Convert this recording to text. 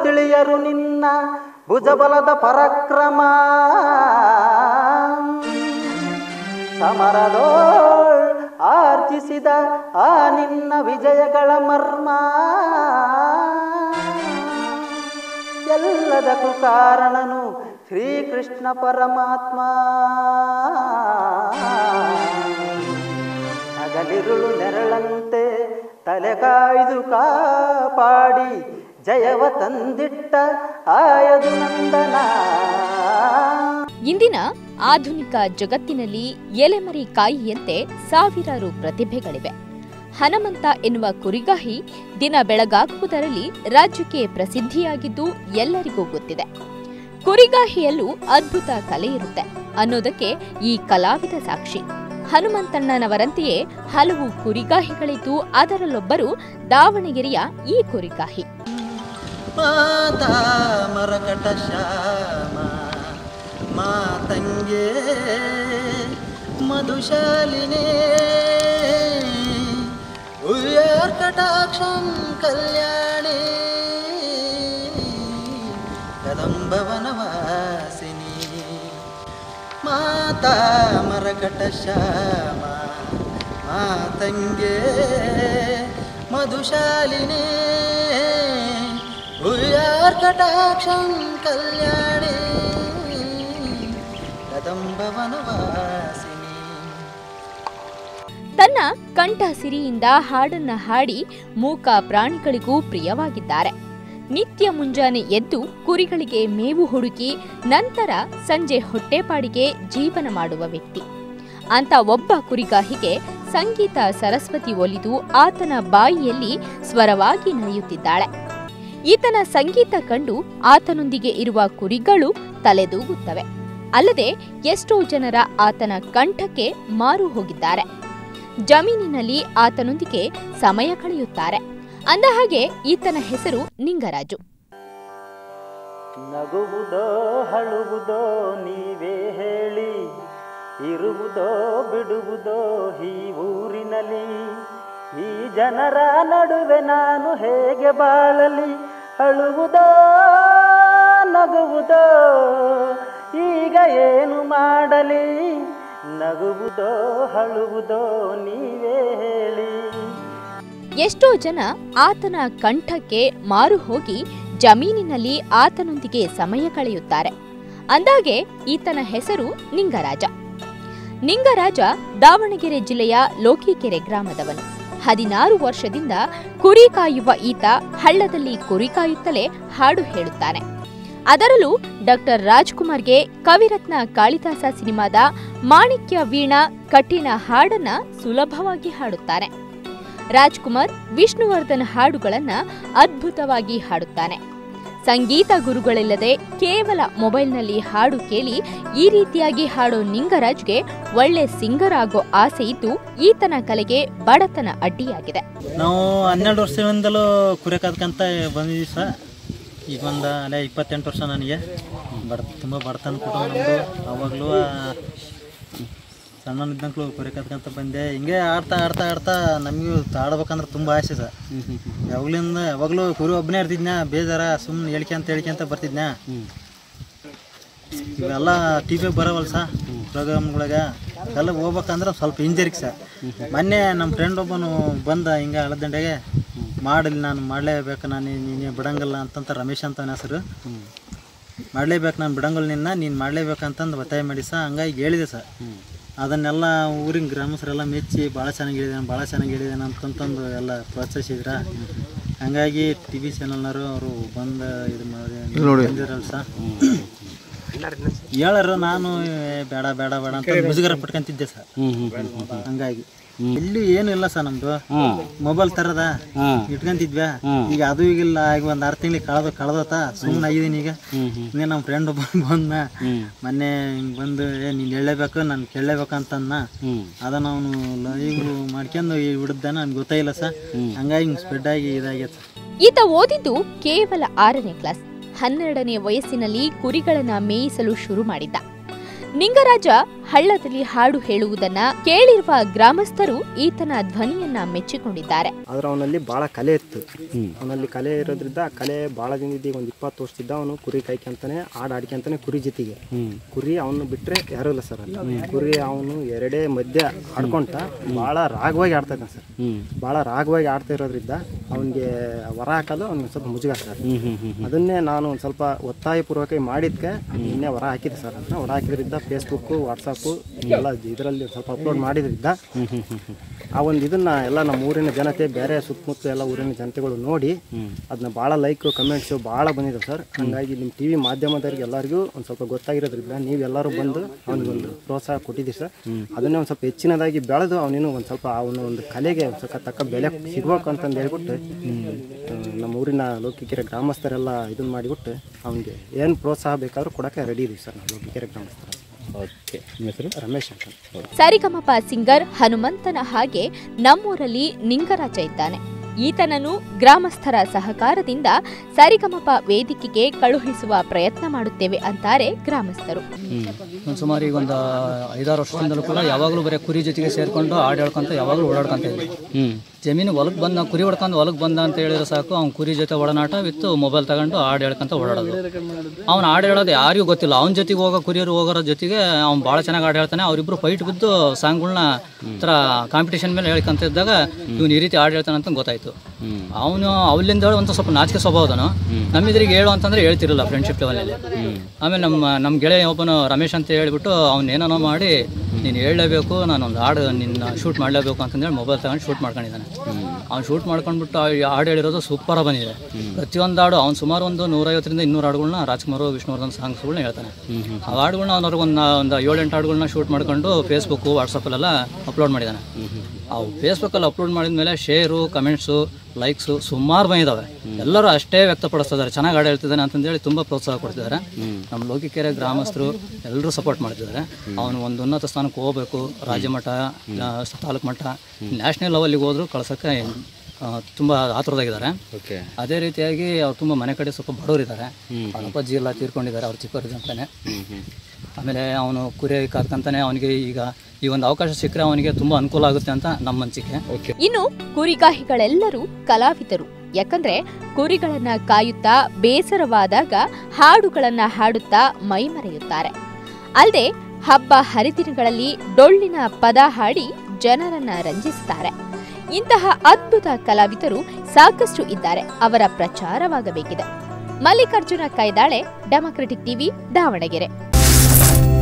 ತಿಳಿಯರು ನಿನ್ನ ಭುಜಬಲದ ಪರಾಕ್ರಮ ಸಮರದೋಳ್ ಆರ್ಜಿಸಿದ ಆ ನಿನ್ನ ವಿಜಯಗಳ ಮರ್ಮ ಎಲ್ಲದಕ್ಕೂ ಕಾರಣನು ಶ್ರೀಕೃಷ್ಣ ಪರಮಾತ್ಮ ಹಗಲಿರುಳು ನೆರಳಂತೆ ತಲೆಕಾಯ್ದು ಕಾಪಾಡಿ ಜಯವ ತಂದಿಟ್ಟ ಆಯದು ನಂದನ ಇಂದಿನ ಆಧುನಿಕ ಜಗತ್ತಿನಲ್ಲಿ ಎಲೆಮರಿ ಕಾಯಿಯಂತೆ ಸಾವಿರಾರು ಪ್ರತಿಭೆಗಳಿವೆ ಹನುಮಂತ ಎನ್ನುವ ಕುರಿಗಾಹಿ ದಿನ ಬೆಳಗಾಗುವುದರಲ್ಲಿ ರಾಜ್ಯಕ್ಕೆ ಪ್ರಸಿದ್ಧಿಯಾಗಿದ್ದು ಎಲ್ಲರಿಗೂ ಗೊತ್ತಿದೆ ಕುರಿಗಾಹಿಯಲ್ಲೂ ಅದ್ಭುತ ಕಲೆ ಇರುತ್ತೆ ಅನ್ನೋದಕ್ಕೆ ಈ ಕಲಾವಿದ ಸಾಕ್ಷಿ ಹನುಮಂತಣ್ಣನವರಂತೆಯೇ ಹಲವು ಕುರಿಗಾಹಿಗಳಿದ್ದು ಅದರಲ್ಲೊಬ್ಬರು ದಾವಣಗೆರೆಯ ಈ ಕುರಿಗಾಹಿ ಮಾತಾ ಮರಕಟ ಶ್ಯಾಮ ಮಾತಂಗೆ ಮಧುಶಾಲಿನೇ ಉಯ್ಯಾರ್ ಕಟಾಕ್ಷಂ ಕಲ್ಯಾಣಿ ಕದಂಬವನವಾಸಿನಿ ಮಾತಾ ಮರಕಟ ಶ್ಯಾಮ ಮಾತಂಗೆ ಮಧುಶಾಲಿನೇ ಉಯ್ಯಾರ್ ಕಟಾಕ್ಷಂ ಕಲ್ಯಾಣಿ ಕದಂಬವನವಾಸಿನಿ ತನ್ನ ಕಂಠ ಸಿರಿಯಿಂದ ಹಾಡನ್ನ ಹಾಡಿ ಮೂಕ ಪ್ರಾಣಿಗಳಿಗೂ ಪ್ರಿಯವಾಗಿದ್ದಾರೆ ನಿತ್ಯ ಮುಂಜಾನೆ ಎದ್ದು ಕುರಿಗಳಿಗೆ ಮೇವು ಹುಡುಕಿ ನಂತರ ಸಂಜೆ ಹೊಟ್ಟೆಪಾಡಿಗೆ ಜೀವನ ಮಾಡುವ ವ್ಯಕ್ತಿ ಅಂತ ಒಬ್ಬ ಕುರಿಗಾಹಿಗೆ ಸಂಗೀತ ಸರಸ್ವತಿ ಒಲಿದು ಆತನ ಬಾಯಿಯಲ್ಲಿ ಸ್ವರವಾಗಿ ನಡೆಯುತ್ತಿದ್ದಾಳೆ ಈತನ ಸಂಗೀತ ಕಂಡು ಆತನೊಂದಿಗೆ ಇರುವ ಕುರಿಗಳು ತಲೆದೂಗುತ್ತವೆ ಅಲ್ಲದೆ ಎಷ್ಟೋ ಜನರ ಆತನ ಕಂಠಕ್ಕೆ ಮಾರು ಹೋಗಿದ್ದಾರೆ ಜಮೀನಿನಲ್ಲಿ ಆತನೊಂದಿಗೆ ಸಮಯ ಕಳೆಯುತ್ತಾರೆ ಅಂದಹಾಗೆ ಈತನ ಹೆಸರು ನಿಂಗರಾಜು ನಗುವುದೋ ಹಳುವುದೋ ನೀವೇ ಹೇಳಿ ಇರುವುದೋ ಬಿಡುವುದೋ ಈ ಊರಿನಲ್ಲಿ ಈ ಜನರ ನಡುವೆ ನಾನು ಹೇಗೆ ಬಾಳಲಿ ಅಳುವುದೋ ನಗುವುದೋ ಈಗ ಏನು ಮಾಡಲಿ ನಗುವುದೋ ಹಳುವುದೋ ನೀವೇ ಹೇಳಿ ಎಷ್ಟೋ ಜನ ಆತನ ಕಂಠಕ್ಕೆ ಮಾರು ಹೋಗಿ ಜಮೀನಿನಲ್ಲಿ ಆತನೊಂದಿಗೆ ಸಮಯ ಕಳೆಯುತ್ತಾರೆ ಅಂದಾಗೆ ಈತನ ಹೆಸರು ನಿಂಗರಾಜ ನಿಂಗರಾಜ ದಾವಣಗೆರೆ ಜಿಲ್ಲೆಯ ಲೋಕಿಕೆರೆ ಗ್ರಾಮದವನು ಹದಿನಾರು ವರ್ಷದಿಂದ ಕುರಿ ಕಾಯುವ ಈತ ಹಳ್ಳದಲ್ಲಿ ಕುರಿ ಕಾಯುತ್ತಲೇ ಹಾಡು ಹೇಳುತ್ತಾನೆ ಅದರಲ್ಲೂ ಡಾಕ್ಟರ್ ರಾಜ್ಕುಮಾರ್ಗೆ ಕವಿರತ್ನ ಕಾಳಿದಾಸ ಸಿನಿಮಾದ ಮಾಣಿಕ್ಯ ವೀಣಾ ಕಠಿಣ ಹಾಡನ್ನ ಸುಲಭವಾಗಿ ಹಾಡುತ್ತಾನೆ ರಾಜ್ಕುಮಾರ್ ವಿಷ್ಣುವರ್ಧನ್ ಹಾಡುಗಳನ್ನ ಅದ್ಭುತವಾಗಿ ಹಾಡುತ್ತಾನೆ ಸಂಗೀತ ಗುರುಗಳಿಲ್ಲದೆ ಕೇವಲ ಮೊಬೈಲ್ನಲ್ಲಿ ಹಾಡು ಕೇಳಿ ಈ ರೀತಿಯಾಗಿ ಹಾಡೋ ನಿಂಗರಾಜ್ಗೆ ಒಳ್ಳೆ ಸಿಂಗರ್ ಆಗೋ ಆಸೆ ಇದ್ದು ಈತನ ಕಲೆಗೆ ಬಡತನ ಅಡ್ಡಿಯಾಗಿದೆ ನಾವು ಹನ್ನೆರಡು ವರ್ಷದಿಂದಲೂ ಕುರಿ ಕಾದ್ಕಂತ ಬಂದಿದ್ದೀವಿ ಸರ್ ಈಗ ಒಂದು ಅಲ್ಲೇ ಇಪ್ಪತ್ತೆಂಟು ವರ್ಷ ನನಗೆ ಬಡ ತುಂಬ ಬಡತನ ಕುಟುಂಬ ನಮ್ಮದು ಅವಾಗಲೂ ಸಣ್ಣನಿದ್ದಂಕ್ಳು ಕುರಿ ಕಾದ್ಕಂತ ಬಂದೆ ಹಿಂಗೆ ಆಡ್ತಾ ಆಡ್ತಾ ಆಡ್ತಾ ನಮಗೂ ಆಡ್ಬೇಕಂದ್ರೆ ತುಂಬ ಆಸೆ ಸರ್ ಯಾವಾಗ್ಲಿಂದ ಯಾವಾಗಲೂ ಕುರಿ ಒಬ್ಬನೇ ಇರ್ತಿದ್ನ ಬೇಜಾರ ಸುಮ್ಮನೆ ಹೇಳ್ಕ್ಯಂತ ಹೇಳ್ಕ್ಯಂತ ಬರ್ತಿದ್ನ ಇವೆಲ್ಲ ಟಿ ವಿಗೆ ಬರವಲ್ಲ ಸಾ ಪ್ರೋಗ್ರಾಮ್ಗಳಾಗ ಎಲ್ಲ ಹೋಗ್ಬೇಕಂದ್ರೆ ಸ್ವಲ್ಪ ಹಿಂಜರಿಕೆ ಸರ್ ಮೊನ್ನೆ ನಮ್ಮ ಫ್ರೆಂಡ್ ಒಬ್ಬನು ಬಂದ ಹಿಂಗೆ ಹಳದಂಡೆಗೆ ಮಾಡಲಿ ನಾನು ಮಾಡಲೇಬೇಕು ನಾನು ನೀನು ಬಿಡಂಗಿಲ್ಲ ಅಂತಂತ ರಮೇಶ್ ಅಂತ ಅವನ ಹೆಸರು ಮಾಡಲೇಬೇಕು ನಾನು ಬಿಡಂಗಿಲ್ಲ ನಿನ್ನ ನೀನು ಮಾಡಲೇಬೇಕಂತಂದು ಒತ್ತಾಯ ಮಾಡಿ ಸಹ ಹಂಗಾಗಿ ಹೇಳಿದೆ ಸರ್ ಅದನ್ನೆಲ್ಲ ಊರಿನ ಗ್ರಾಮಸ್ಥರೆಲ್ಲ ಮೆಚ್ಚಿ ಭಾಳ ಚೆನ್ನಾಗಿ ಹೇಳಿದಾನೆ ಭಾಳ ಚೆನ್ನಾಗಿ ಹೇಳಿದಾನೆ ಅಂತಂತಂದು ಎಲ್ಲ ಪ್ರೋತ್ಸಾಹಿಸಿದ್ರ ಹಂಗಾಗಿ ಟಿ ವಿ ಚಾನಲ್ನವರು ಅವರು ಬಂದು ಇದು ಮಾಡಿ ಬಂದಿರಲ್ಲ ಸರ್ ಹೇಳರು ನಾನು ಏ, ಬೇಡ ಬೇಡ ಬೇಡ ಅಂತ ಮುಜುಗರ ಪಟ್ಕೊಂತಿದ್ದೆ ಸರ್ ಹಂಗಾಗಿ ಇಲ್ಲಿ ಏನು ಇಲ್ಲ ಸರ್ ನಮ್ದು ಮೊಬೈಲ್ ತರದ ಇಟ್ಕೊಂತಿದ್ವ್ಯಾ ಈಗ ಅದು ಈಗಿಲ್ಲ ಈಗ ಒಂದ್ ಆರು ತಿಂಗಳಿಗೆ ಕಳೆದ ಕಳೆದೋತ ಸುಮ್ಮನೆ ಆಗಿದ್ದೀನಿ ಈಗ ಇನ್ನೇ ನಮ್ಮ ಫ್ರೆಂಡ್ ಒಬ್ಬ ಬಂದ ಮೊನ್ನೆ ಹಿಂಗ್ ಬಂದು ಏ ನೀನ್ ಹೇಳಲೇಬೇಕು ನಾನು ಕೇಳಲೇಬೇಕಂತನ್ನ ಅದನ್ನ ಅವನು ಲೈವ್ ಮಾಡ್ಕೊಂಡು ಹಿಡ್ದ ನನ್ಗೆ ಗೊತ್ತಾಗಿಲ್ಲ ಸರ್ ಹಂಗಾಗಿ ಹಿಂಗ್ ಸ್ಪ್ರೆಡ್ ಆಗಿ ಇದಾಗೈತೆ ಈತ ಓದಿದ್ದು ಕೇವಲ ಆರನೇ ಕ್ಲಾಸ್ ಹನ್ನೆರಡನೇ ವಯಸ್ಸಿನಲ್ಲಿ ಕುರಿಗಳನ್ನ ಮೇಯಿಸಲು ಶುರು ಮಾಡಿದ್ದ ನಿಂಗರಾಜ ಹಳ್ಳದಲ್ಲಿ ಹಾಡು ಹೇಳುವುದನ್ನ ಕೇಳಿರುವ ಗ್ರಾಮಸ್ಥರು ಈತನ ಧ್ವನಿಯನ್ನ ಮೆಚ್ಚಿಕೊಂಡಿದ್ದಾರೆ ಆದ್ರೆ ಅವನಲ್ಲಿ ಭಾಳ ಕಲೆ ಇತ್ತು ಅವನಲ್ಲಿ ಕಲೆ ಇರೋದ್ರಿಂದ ಆ ಕಲೆ ಭಾಳ ದಿನದ ಒಂದು ಇಪ್ಪತ್ತು ವರ್ಷದಿಂದ ಅವನು ಕುರಿ ಕಾಯ್ಕೊಂತಾನೆ ಹಾಡು ಆಡ್ಕೊಂತಾನೆ ಕುರಿ ಜೊತೆಗೆ ಕುರಿ ಅವನು ಬಿಟ್ರೆ ಯಾರೂ ಇಲ್ಲ ಸರ್ ಅಲ್ಲಿ ಕುರಿ ಅವನು ಎರಡೇ ಮಧ್ಯ ಆಡ್ಕೊಂತ ಭಾಳ ರಾಗವಾಗಿ ಆಡ್ತಾ ಇದ್ದಾನೆ ಸರ್ ಭಾಳ ರಾಗವಾಗಿ ಆಡ್ತಾ ಇರೋದ್ರಿಂದ ಅವನಿಗೆ ವರ ಹಾಕೋದು ಅವ್ನಿಗೆ ಸ್ವಲ್ಪ ಮುಜುಗ ಸರ್ ಅದನ್ನೇ ನಾನು ಒಂದು ಸ್ವಲ್ಪ ಒತ್ತಾಯಪೂರ್ವಕ ಮಾಡಿದ್ಕೆ ನಿನ್ನೆ ವರ ಹಾಕಿದ್ದೆ ಸರ್ ಅದನ್ನ ವರ ಹಾಕಿದ್ರಿಂದ ಫೇಸ್ಬುಕ್ಕು ವಾಟ್ಸಪ್ಪು ಎಲ್ಲ ಇದರಲ್ಲಿ ಸ್ವಲ್ಪ ಅಪ್ಲೋಡ್ ಮಾಡಿದ್ರಿಂದ ಆ ಒಂದು ಇದನ್ನ ಎಲ್ಲ ನಮ್ಮ ಊರಿನ ಜನತೆ ಬೇರೆ ಸುತ್ತಮುತ್ತ ಎಲ್ಲ ಊರಿನ ಜನತೆಗಳು ನೋಡಿ ಅದನ್ನ ಭಾಳ ಲೈಕ್ ಕಮೆಂಟ್ಸು ಭಾಳ ಬಂದಿದೆ ಸರ್ ಹಂಗಾಗಿ ನಿಮ್ಮ ಟಿ ವಿ ಮಾಧ್ಯಮದವ್ರಿಗೆ ಎಲ್ಲರಿಗೂ ಒಂದು ಸ್ವಲ್ಪ ಗೊತ್ತಾಗಿರೋದ್ರಿಂದ ನೀವೆಲ್ಲರೂ ಬಂದು ಅವನಿಗೊಂದು ಪ್ರೋತ್ಸಾಹ ಕೊಟ್ಟಿದ್ದೀವಿ ಸರ್ ಅದನ್ನೇ ಒಂದು ಸ್ವಲ್ಪ ಹೆಚ್ಚಿನದಾಗಿ ಬೆಳೆದು ಅವನೇನು ಒಂದು ಸ್ವಲ್ಪ ಅವನ ಒಂದು ಕಲೆಗೆ ಒಂದು ಸ್ವಲ್ಪ ತಕ್ಕ ಬೆಲೆ ಸಿಗ್ಬೇಕು ಅಂತಂದು ಹೇಳ್ಬಿಟ್ಟು ಆ, ನಮ್ಮ ಊರಿನ ಲೋಕಿಕೆರೆ ಗ್ರಾಮಸ್ಥರೆಲ್ಲ ಇದನ್ನ ಮಾಡಿಬಿಟ್ಟು ಅವನಿಗೆ ಏನು ಪ್ರೋತ್ಸಾಹ ಬೇಕಾದ್ರೂ ಕೊಡೋಕ್ಕೆ ರೆಡಿ ಇದೀವಿ ಸರ್ ನಾವು ಲೋಕಿಕೆರೆ ಗ್ರಾಮಸ್ಥರು ಓಕೆ ನಿಮ್ಮ ಹೆಸರು ರಮೇಶ್ ಅಂತ ಸರಿಗಮಪ ಸಿಂಗರ್ ಹನುಮಂತನ ಹಾಗೆ ನಮ್ಮೂರಲ್ಲಿ ನಿಂಗರಾಜ ಇದ್ದಾನೆ ಈತನನ್ನು ಗ್ರಾಮಸ್ಥರ ಸಹಕಾರದಿಂದ ಸರಿಗಮಪ ವೇದಿಕೆಗೆ ಕಳುಹಿಸುವ ಪ್ರಯತ್ನ ಮಾಡುತ್ತೇವೆ ಅಂತಾರೆ ಗ್ರಾಮಸ್ಥರು ಒಂದು ಸುಮಾರು ಈಗ ಒಂದು ಐದಾರು ವರ್ಷದಿಂದಲೂ ಕೂಡ ಯಾವಾಗಲೂ ಬರೀ ಕುರಿ ಜೊತೆಗೆ ಸೇರಿಕೊಂಡು ಹಾಡು ಹೇಳ್ಕೊಂತ ಯಾವಾಗಲೂ ಓಡಾಡ್ಕೊಂತ ಇದ್ವಿ ಜಮೀನು ಹೊಲಕ್ಕೆ ಬಂದ ಕುರಿ ಹೊಡ್ಕೊಂಡು ಹೊಲಕ್ಕೆ ಬಂದ ಅಂತ ಹೇಳಿದ್ರೆ ಸಾಕು ಅವ್ನು ಕುರಿ ಜೊತೆ ಒಡನಾಟ ವಿತ್ತು ಮೊಬೈಲ್ ತಗೊಂಡು ಹಾಡು ಹೇಳ್ಕೊಂತ ಓಡಾಡೋದು ಅವ್ನು ಹಾಡು ಹೇಳೋದು ಯಾರಿಗೂ ಗೊತ್ತಿಲ್ಲ ಅವ್ನ ಜೊತೆಗೆ ಹೋಗೋ ಕುರಿಯರು ಹೋಗೋರ ಜೊತೆಗೆ ಅವ್ನು ಭಾಳ ಚೆನ್ನಾಗಿ ಹಾಡು ಹೇಳ್ತಾನೆ ಅವರಿಬ್ರು ಫೈಟ್ ಬಿದ್ದು ಸಾಂಗ್ಗಳನ್ನ ಥರ ಕಾಂಪಿಟೇಷನ್ ಮೇಲೆ ಹೇಳ್ಕೊಂತ ಇದ್ದಾಗ ಇವ್ನು ಈ ರೀತಿ ಹಾಡು ಹೇಳ್ತಾನೆ ಅಂತ ಗೊತ್ತಾಯ್ತು ಅವನು ಅವಲಿಂದ ಒಂದು ಸ್ವಲ್ಪ ನಾಚಿಕೆ ಸ್ವಭಾವದನು ನಮ್ಮಿದ್ರಿಗೆ ಹೇಳು ಅಂತಂದ್ರೆ ಹೇಳ್ತಿರಲಿಲ್ಲ ಫ್ರೆಂಡ್ಶಿಪ್ ಲೆವೆಲಲ್ಲಿ ಆಮೇಲೆ ನಮ್ಮ ನಮ್ಮ ಗೆಳೆಯ ಒಬ್ಬನು ರಮೇಶ್ ಅಂತ ಹೇಳ್ಬಿಟ್ಟು ಅವ್ನು ಏನೇನೋ ಮಾಡಿ ನೀನು ಹೇಳಲೇಬೇಕು ನಾನು ಒಂದು ಹಾಡು ನಿನ್ನ ಶೂಟ್ ಮಾಡಲೇಬೇಕು ಅಂತಂದೇಳಿ ಮೊಬೈಲ್ ತಗೊಂಡು ಶೂಟ್ ಮಾಡ್ಕೊಂಡಿದ್ದಾನೆ ಅವ್ನು ಶೂಟ್ ಮಾಡ್ಕೊಂಡ್ಬಿಟ್ಟು ಆ ಹಾಡು ಹೇಳಿರೋದು ಸೂಪರಾಗಿ ಬಂದಿದೆ ಪ್ರತಿಯೊಂದು ಹಾಡು ಅವ್ನು ಸುಮಾರು ಒಂದು ನೂರೈವತ್ತರಿಂದ ಇನ್ನೂರು ಹಾಡುಗಳನ್ನ ರಾಜ್ಕುಮಾರ್ ವಿಷ್ಣುವರ್ಧನ್ ಸಾಂಗ್ಸ್ಗಳನ್ನ ಹೇಳ್ತಾನೆ ಆ ಹಾಡುಗಳನ್ನ ಅವ್ನವ್ರಿಗೆ ಒಂದು ಒಂದು ಏಳೆಂಟು ಹಾಡುಗಳನ್ನ ಶೂಟ್ ಮಾಡ್ಕೊಂಡು ಫೇಸ್ಬುಕ್ಕು ವಾಟ್ಸಪ್ಪಲ್ಲೆಲ್ಲ ಅಪ್ಲೋಡ್ ಮಾಡಿದ್ದಾನೆ ಅವು ಫೇಸ್ಬುಕ್ಕಲ್ಲಿ ಅಪ್ಲೋಡ್ ಮಾಡಿದ ಮೇಲೆ ಶೇರು ಕಮೆಂಟ್ಸು ಲೈಕ್ಸು ಸುಮಾರು ಬಂದಿದ್ದಾವೆ ಎಲ್ಲರೂ ಅಷ್ಟೇ ವ್ಯಕ್ತಪಡಿಸ್ತಿದ್ದಾರೆ ಚೆನ್ನಾಗಿ ಹಾಡು ಹೇಳ್ತಿದ್ದಾನೆ ಅಂತಂದೇಳಿ ತುಂಬ ಪ್ರೋತ್ಸಾಹ ಕೊಡ್ತಿದ್ದಾರೆ ನಮ್ಮ ಲೋಕಿಕೆರೆ ಗ್ರಾಮಸ್ಥರು ಎಲ್ಲರೂ ಸಪೋರ್ಟ್ ಮಾಡ್ತಿದ್ದಾರೆ ಅವನು ಒಂದು ಉನ್ನತ ಸ್ಥಾನಕ್ಕೆ ಹೋಗಬೇಕು ರಾಜ್ಯ ಮಟ್ಟ ಆ, ತಾಲೂಕು ಮಟ್ಟ ನ್ಯಾಷನಲ್ ಲೆವೆಲ್ಗೆ ಹೋದ್ರು ಕಳ್ಸೋಕ್ಕೆ ತುಂಬ ಆತುರದಾಗಿದ್ದಾರೆ ಓಕೆ ಅದೇ ರೀತಿಯಾಗಿ ಅವ್ರು ತುಂಬ ಮನೆ ಕಡೆ ಸ್ವಲ್ಪ ಬಡವರಿದ್ದಾರೆ ಅವ್ರ ಅಪ್ಪಾಜಿ ಎಲ್ಲ ತೀರ್ಕೊಂಡಿದ್ದಾರೆ ಅವ್ರು ಚಿಕ್ಕವರಿದ್ದಂತಾನೆ ಆಮೇಲೆ ಅವನು ಕುರಿ ಕಾದ್ಕಂತಾನೆ ಅವನಿಗೆ ಈಗ ಈ ಒಂದು ಅವಕಾಶ ಸಿಕ್ಕರೆ ಅವನಿಗೆ ತುಂಬ ಅನುಕೂಲ ಆಗುತ್ತೆ ಅಂತ ನಮ್ಮ ಅನಿಸಿಕೆ ಇನ್ನು ಕುರಿಗಾಹಿಗಳೆಲ್ಲರೂ ಕಲಾವಿದರು ಯಾಕಂದ್ರೆ ಕುರಿಗಳನ್ನ ಕಾಯುತ್ತಾ ಬೇಸರವಾದಾಗ ಹಾಡುಗಳನ್ನ ಹಾಡುತ್ತಾ ಮೈಮರೆಯುತ್ತಾರೆ ಅಲ್ಲದೆ ಹಬ್ಬ ಹರಿದಿನಗಳಲ್ಲಿ ಡೊಳ್ಳಿನ ಪದ ಹಾಡಿ ಜನರನ್ನ ರಂಜಿಸುತ್ತಾರೆ ಇಂತಹ ಅದ್ಭುತ ಕಲಾವಿದರು ಸಾಕಷ್ಟು ಇದ್ದಾರೆ ಅವರ ಪ್ರಚಾರವಾಗಬೇಕಿದೆ ಮಲ್ಲಿಕಾರ್ಜುನ ಕೈದಾಳೆ ಡೆಮಾಕ್ರೆಟಿಕ್ ಟಿವಿ ದಾವಣಗೆರೆ